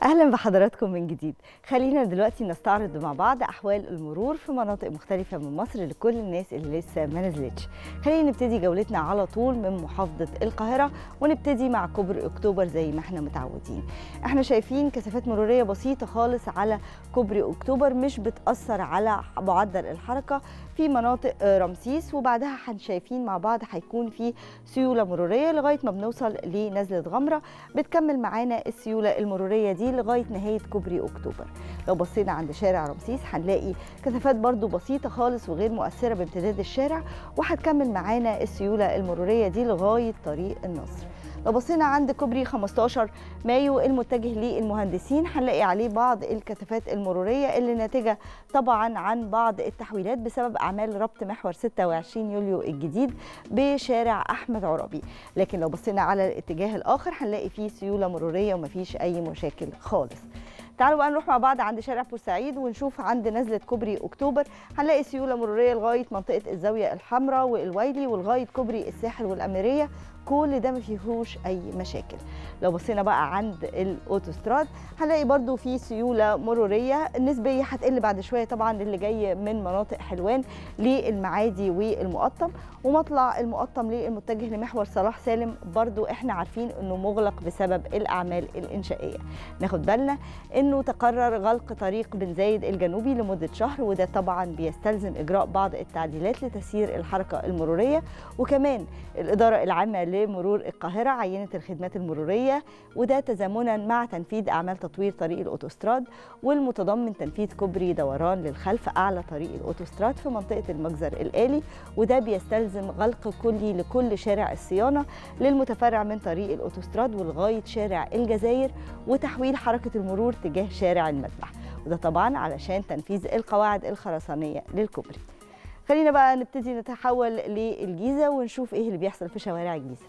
اهلا بحضراتكم من جديد خلينا دلوقتي نستعرض مع بعض احوال المرور في مناطق مختلفه من مصر لكل الناس اللي لسه ما نزلتش خلينا نبتدي جولتنا على طول من محافظه القاهره ونبتدي مع كوبري اكتوبر زي ما احنا متعودين احنا شايفين كثافات مروريه بسيطه خالص على كوبري اكتوبر مش بتاثر على معدل الحركه في مناطق رمسيس وبعدها شايفين مع بعض هيكون في سيوله مروريه لغايه ما بنوصل لنزله غمره بتكمل معانا السيوله المروريه دي لغايه نهايه كوبري اكتوبر لو بصينا عند شارع رمسيس هنلاقي كثافات برضو بسيطه خالص وغير مؤثره بامتداد الشارع وهتكمل معانا السيوله المروريه دي لغايه طريق النصر لو بصينا عند كوبري 15 مايو المتجه للمهندسين هنلاقي عليه بعض الكثافات المروريه اللي ناتجه طبعا عن بعض التحويلات بسبب اعمال ربط محور 26 يوليو الجديد بشارع احمد عرابي لكن لو بصينا على الاتجاه الاخر هنلاقي فيه سيوله مروريه ومفيش اي مشاكل خالص تعالوا بقى نروح مع بعض عند شارع بورسعيد ونشوف عند نزله كوبري اكتوبر هنلاقي سيوله مروريه لغايه منطقه الزاويه الحمراء والويلي ولغايه كوبري الساحل والاميريه كل ده ما فيهوش اي مشاكل لو بصينا بقى عند الاوتوستراد هنلاقي برده في سيوله مروريه النسبيه هتقل بعد شويه طبعا للي جاي من مناطق حلوان للمعادي والمقطم ومطلع المقطم للمتجه لمحور صلاح سالم برضو احنا عارفين انه مغلق بسبب الاعمال الانشائيه ناخد بالنا انه تقرر غلق طريق بن زايد الجنوبي لمده شهر وده طبعا بيستلزم اجراء بعض التعديلات لتسيير الحركه المروريه وكمان الاداره العامه لمرور القاهره عينت الخدمات المروريه وده تزامنا مع تنفيذ اعمال تطوير طريق الاوتوستراد والمتضمن تنفيذ كوبري دوران للخلف اعلى طريق الاوتوستراد في منطقه المجزر الالي وده بيستلزم غلق كلي لكل شارع الصيانه للمتفرع من طريق الاوتوستراد ولغايه شارع الجزائر وتحويل حركه المرور تجاه شارع المذبح وده طبعا علشان تنفيذ القواعد الخرسانيه للكوبري خلينا بقى نبتدي نتحول للجيزه ونشوف ايه اللي بيحصل في شوارع الجيزه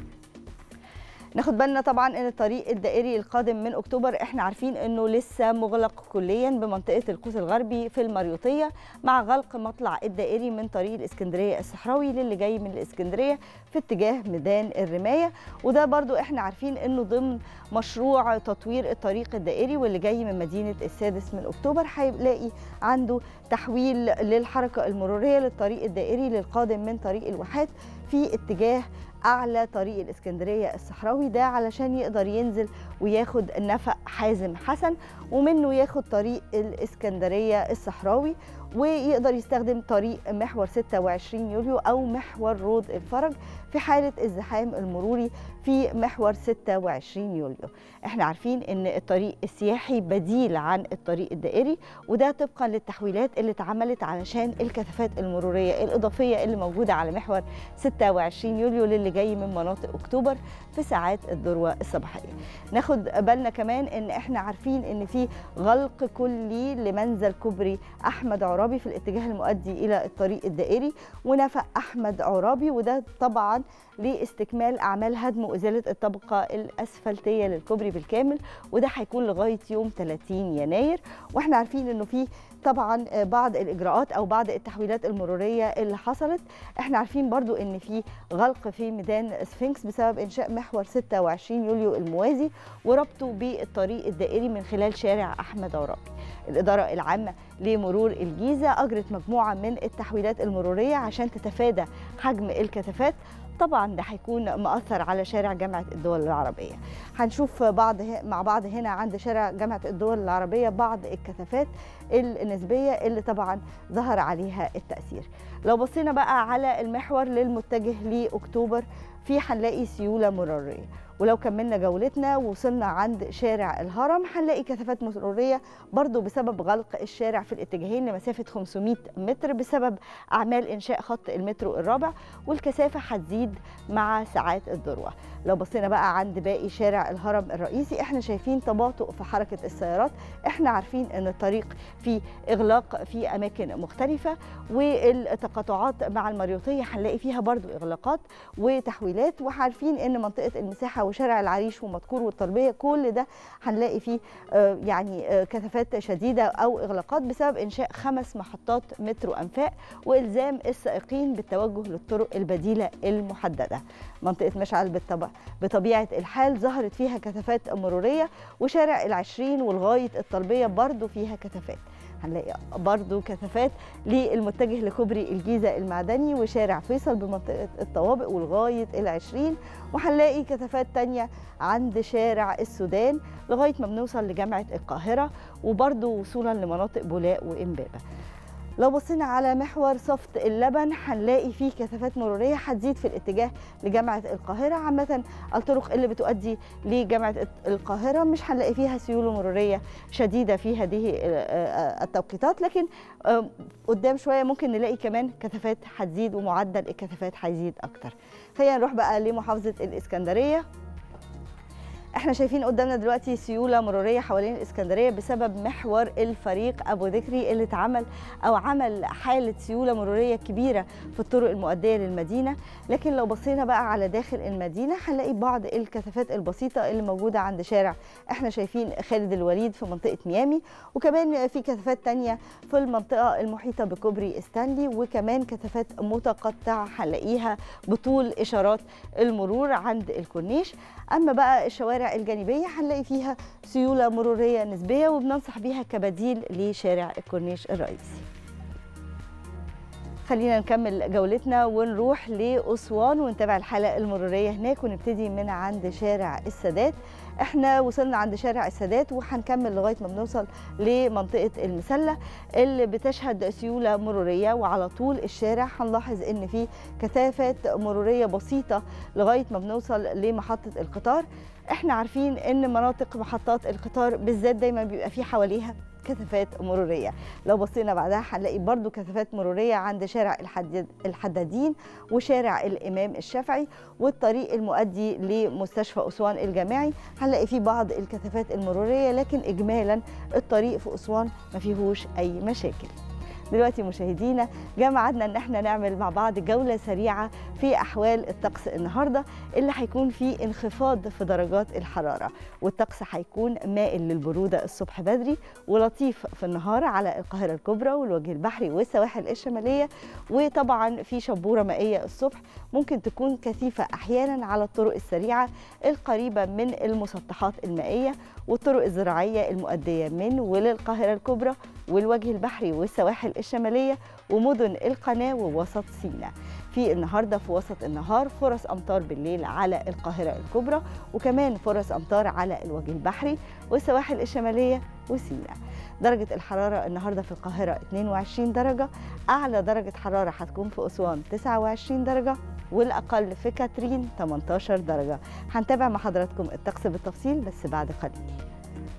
ناخد بالنا طبعا ان الطريق الدائري القادم من اكتوبر احنا عارفين انه لسه مغلق كليا بمنطقه القوس الغربي في المريوطيه مع غلق مطلع الدائري من طريق الاسكندريه الصحراوي للي جاي من الاسكندريه في اتجاه ميدان الرمايه وده برضو احنا عارفين انه ضمن مشروع تطوير الطريق الدائري واللي جاي من مدينه السادس من اكتوبر هيلاقي عنده تحويل للحركه المروريه للطريق الدائري للقادم من طريق الواحات في اتجاه اعلى طريق الاسكندريه الصحراوي ده علشان يقدر ينزل وياخد نفق حازم حسن ومنه ياخد طريق الاسكندريه الصحراوي ويقدر يستخدم طريق محور 26 يوليو او محور رود الفرج في حاله الزحام المروري في محور 26 يوليو احنا عارفين ان الطريق السياحي بديل عن الطريق الدائري وده طبقا للتحويلات اللي اتعملت علشان الكثافات المروريه الاضافيه اللي موجوده على محور 26 يوليو للي جاي من مناطق اكتوبر في ساعات الذروه الصباحيه ناخد بالنا كمان ان احنا عارفين ان في غلق كلي لمنزل كوبري احمد عرابي في الاتجاه المؤدي الى الطريق الدائري ونفق احمد عرابي وده طبعا لاستكمال اعمال هدم وازاله الطبقه الاسفلتيه للكوبري بالكامل وده هيكون لغايه يوم 30 يناير واحنا عارفين انه في طبعا بعض الاجراءات او بعض التحويلات المروريه اللي حصلت احنا عارفين برضو ان في غلق في ميدان سفنكس بسبب انشاء محور 26 يوليو الموازي وربطه بالطريق الدائري من خلال شارع احمد عرابي الاداره العامه لمرور الجيزه اجرت مجموعه من التحويلات المروريه عشان تتفادى حجم الكثافات طبعا ده هيكون مأثر على شارع جامعة الدول العربية هنشوف بعض مع بعض هنا عند شارع جامعة الدول العربية بعض الكثافات النسبية اللي طبعا ظهر عليها التأثير لو بصينا بقى على المحور للمتجه لأكتوبر في هنلاقي سيولة مرورية ولو كملنا جولتنا وصلنا عند شارع الهرم هنلاقي كثافات مروريه برضو بسبب غلق الشارع في الاتجاهين لمسافه 500 متر بسبب اعمال انشاء خط المترو الرابع والكثافه هتزيد مع ساعات الذروه لو بصينا بقى عند باقي شارع الهرم الرئيسي احنا شايفين تباطؤ في حركه السيارات احنا عارفين ان الطريق فيه اغلاق في اماكن مختلفه والتقاطعات مع المريوطيه هنلاقي فيها برضو اغلاقات وتحويلات التحويلات وعارفين ان منطقه المساحه وشارع العريش ومذكور والطلبيه كل ده هنلاقي فيه آه، يعني آه، كثافات شديده او اغلاقات بسبب انشاء خمس محطات مترو انفاق والزام السائقين بالتوجه للطرق البديله المحدده منطقه مشعل بالطبع بطبيعه الحال ظهرت فيها كثافات مروريه وشارع العشرين ولغايه الطلبيه برضو فيها كثافات هنلاقي برضو كثافات للمتجه لكوبري الجيزة المعدني وشارع فيصل بمنطقة الطوابق ولغاية العشرين وهنلاقي كثافات تانية عند شارع السودان لغاية ما بنوصل لجامعة القاهرة وبرضو وصولا لمناطق بولاق وإمبابة لو بصينا على محور صفت اللبن هنلاقي فيه كثافات مروريه هتزيد في الاتجاه لجامعه القاهره عامه الطرق اللي بتؤدي لجامعه القاهره مش هنلاقي فيها سيوله مروريه شديده في هذه التوقيتات لكن آه، قدام شويه ممكن نلاقي كمان كثافات هتزيد ومعدل الكثافات هيزيد اكتر خلينا نروح بقى لمحافظه الاسكندريه احنا شايفين قدامنا دلوقتي سيوله مروريه حوالين الاسكندريه بسبب محور الفريق ابو ذكري اللي اتعمل او عمل حاله سيوله مروريه كبيره في الطرق المؤديه للمدينه لكن لو بصينا بقى على داخل المدينه هنلاقي بعض الكثافات البسيطه اللي موجوده عند شارع احنا شايفين خالد الوليد في منطقه ميامي وكمان في كثافات تانية في المنطقه المحيطه بكوبري ستانلي وكمان كثافات متقطعه هنلاقيها بطول اشارات المرور عند الكورنيش اما بقى الشوارع الجانبيه هنلاقي فيها سيوله مروريه نسبيه وبننصح بيها كبديل لشارع الكورنيش الرئيسي خلينا نكمل جولتنا ونروح لأسوان ونتابع الحالة المرورية هناك ونبتدي من عند شارع السادات احنا وصلنا عند شارع السادات وهنكمل لغايه ما بنوصل لمنطقه المسله اللي بتشهد سيوله مروريه وعلى طول الشارع هنلاحظ ان في كثافات مروريه بسيطه لغايه ما بنوصل لمحطه القطار احنا عارفين ان مناطق محطات القطار بالذات دايما بيبقى في حواليها كثافات مروريه لو بصينا بعدها هنلاقي برضو كثافات مروريه عند شارع الحداد الحدادين وشارع الامام الشافعي والطريق المؤدي لمستشفى اسوان الجامعي هنلاقي فيه بعض الكثافات المروريه لكن اجمالا الطريق في اسوان ما فيهوش اي مشاكل دلوقتي مشاهدينا جاء ميعادنا ان احنا نعمل مع بعض جوله سريعه في احوال الطقس النهارده اللي هيكون فيه انخفاض في درجات الحراره والطقس هيكون مائل للبروده الصبح بدري ولطيف في النهار على القاهره الكبرى والوجه البحري والسواحل الشماليه وطبعا في شبوره مائيه الصبح ممكن تكون كثيفه احيانا على الطرق السريعه القريبه من المسطحات المائيه والطرق الزراعيه المؤديه من وللقاهره الكبرى والوجه البحري والسواحل الشماليه ومدن القناه ووسط سيناء في النهارده في وسط النهار فرص امطار بالليل على القاهره الكبرى وكمان فرص امطار على الوجه البحري والسواحل الشماليه وسيناء درجة الحرارة النهاردة في القاهرة 22 درجة أعلى درجة حرارة هتكون في أسوان 29 درجة والأقل في كاترين 18 درجة هنتابع مع حضراتكم الطقس بالتفصيل بس بعد قليل